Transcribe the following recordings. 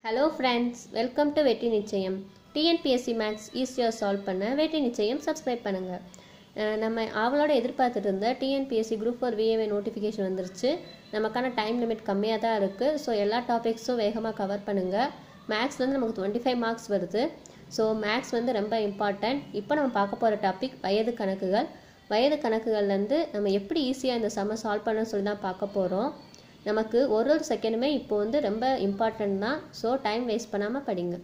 hello friends welcome to வெற்றி நிச்சயம் TNPSC maths ஈஸியாக சால்வ் பண்ண வெற்றி நிச்சயம் சப்ஸ்கிரைப் பண்ணுங்கள் அஹ் நம்ம அவளோட எதிர்பார்த்துட்டு இருந்த TNPSC group four VAO notification வந்துருச்சு நமக்கான டைம் லிமிட் கம்மியாக தான் இருக்குது ஸோ எல்லா டாபிக்ஸும் வேகமாக கவர் பண்ணுங்கள் மேக்ஸ்லேருந்து நமக்கு டுவெண்ட்டி ஃபைவ் மார்க்ஸ் வருது ஸோ மேக்ஸ் வந்து ரொம்ப இம்பார்ட்டன்ட் இப்போ நம்ம பார்க்க போகிற டாபிக் வயது கணக்குகள் வயது கணக்குகள்லேருந்து நம்ம எப்படி ஈஸியாக இந்த சம்ம சால்வ் பண்ண சொல்லி தான் பார்க்க போகிறோம் நமக்கு ஒரு ஒரு செகண்டுமே இப்போ வந்து ரொம்ப இம்பார்ட்டன்ட் தான் ஸோ டைம் வேஸ்ட் பண்ணாமல் படிங்க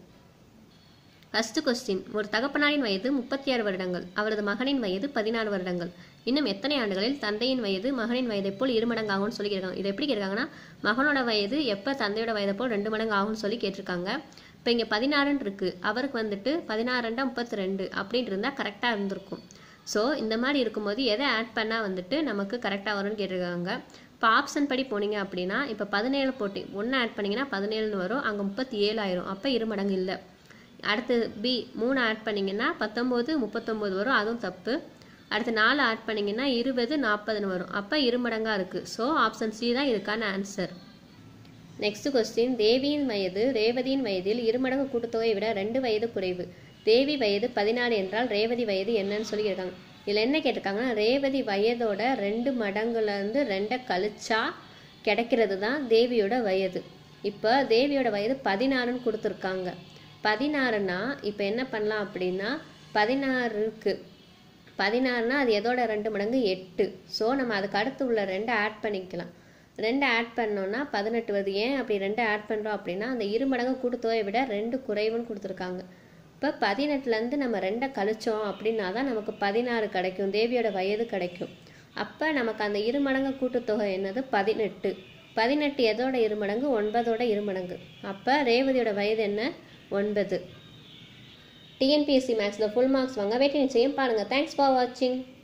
ஃபஸ்ட்டு கொஸ்டின் ஒரு தகப்பனாரின் வயது முப்பத்தி ஆறு வருடங்கள் அவரது மகனின் வயது பதினாறு வருடங்கள் இன்னும் எத்தனை ஆண்டுகளில் தந்தையின் வயது மகனின் வயதை போல் இரு மடங்கு ஆகும்னு சொல்லி கேட்காங்க இது எப்படி கேட்காங்கன்னா மகனோட வயது எப்போ தந்தையோட வயதை போல் ரெண்டு மடங்கு ஆகும்னு சொல்லி கேட்டிருக்காங்க இப்போ இங்கே பதினாறுன்னு இருக்குது அவருக்கு வந்துட்டு பதினாறு ரெண்டா முப்பத்தி ரெண்டு அப்படின்னு இருந்தால் கரெக்டாக இருந்திருக்கும் ஸோ இந்த மாதிரி இருக்கும்போது எதை ஆட் பண்ணால் வந்துட்டு நமக்கு கரெக்டாக வரும்னு கேட்டிருக்காங்க இப்போ ஆப்ஷன் படி போனீங்க அப்படின்னா இப்போ பதினேழு போட்டி ஒன்று ஆட் பண்ணிங்கன்னா பதினேழுன்னு வரும் அங்கே முப்பத்தி ஏழு ஆயிரும் அப்போ இரு மடங்கு இல்லை அடுத்து பி மூணு ஆட் பண்ணிங்கன்னா பத்தொம்போது முப்பத்தொம்போது வரும் அதுவும் தப்பு அடுத்து நாலு ஆட் பண்ணிங்கன்னா இருபது நாற்பதுன்னு வரும் அப்போ இரு மடங்காக இருக்குது ஸோ ஆப்ஷன் சி தான் இதுக்கான ஆன்சர் நெக்ஸ்ட் கொஸ்டின் தேவியின் வயது ரேவதியின் வயதில் இருமடங்கு கூட்டுத்தொகையை விட ரெண்டு வயது குறைவு தேவி வயது பதினாறு என்றால் ரேவதி வயது என்னன்னு சொல்லி கேட்காங்க இதில் என்ன கேட்டிருக்காங்கன்னா ரேவதி வயதோட ரெண்டு மடங்குலேருந்து ரெண்டை கழிச்சா கிடைக்கிறது தான் தேவியோட வயது இப்போ தேவியோட வயது பதினாறுன்னு கொடுத்துருக்காங்க பதினாறுனா இப்போ என்ன பண்ணலாம் அப்படின்னா பதினாறுக்கு பதினாறுனா அது எதோட ரெண்டு மடங்கு எட்டு ஸோ நம்ம அதுக்கு அடுத்து உள்ள ரெண்டை ஆட் பண்ணிக்கலாம் ரெண்டு ஆட் பண்ணோன்னா பதினெட்டு வருது ஏன் அப்படி ரெண்டு ஆட் பண்ணுறோம் அப்படின்னா அந்த இரு மடங்கு கூட்டுத்தொகையை விட ரெண்டு குறைவுன்னு கொடுத்துருக்காங்க இப்போ பதினெட்டுலேருந்து நம்ம ரெண்டை கழிச்சோம் அப்படின்னா தான் நமக்கு பதினாறு கிடைக்கும் தேவியோட வயது கிடைக்கும் அப்போ நமக்கு அந்த இரு மடங்கு கூட்டுத்தொகை என்னது பதினெட்டு பதினெட்டு எதோட இரு மடங்கு ஒன்பதோட இரு மடங்கு அப்போ ரேவதியோட வயது என்ன ஒன்பது டிஎன்பிஎஸ்சி மேக்ஸில் ஃபுல் மார்க்ஸ் வாங்க வெயிட்டிங் நிச்சயம் பாருங்கள் தேங்க்ஸ் ஃபார் வாட்சிங்